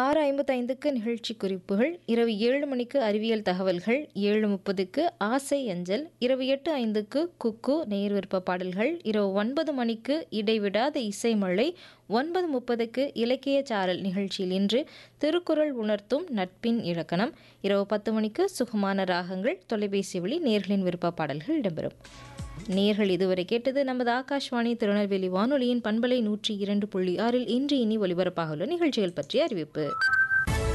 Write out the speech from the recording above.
ஆறு ஐம்பத்தைந்துக்கு நிகழ்ச்சி குறிப்புகள் இரவு ஏழு மணிக்கு அறிவியல் தகவல்கள் ஏழு முப்பதுக்கு ஆசை அஞ்சல் இரவு எட்டு ஐந்துக்கு குக்கு நேர் விருப்ப பாடல்கள் இரவு ஒன்பது மணிக்கு இடைவிடாத இசைமழை ஒன்பது முப்பதுக்கு இலக்கிய சாரல் நிகழ்ச்சியில் இன்று திருக்குறள் உணர்த்தும் நட்பின் இலக்கணம் இரவு பத்து மணிக்கு சுகமான ராகங்கள் தொலைபேசி வழி நேர்களின் விருப்ப பாடல்கள் இடம்பெறும் நேர்கள் இதுவரை கேட்டது நமது ஆகாஷ்வாணி திருநெல்வேலி வானொலியின் பண்பலை நூற்றி இரண்டு புள்ளி ஆறில் இன்று இனி ஒலிபரப்பாக உள்ள நிகழ்ச்சிகள் பற்றிய அறிவிப்பு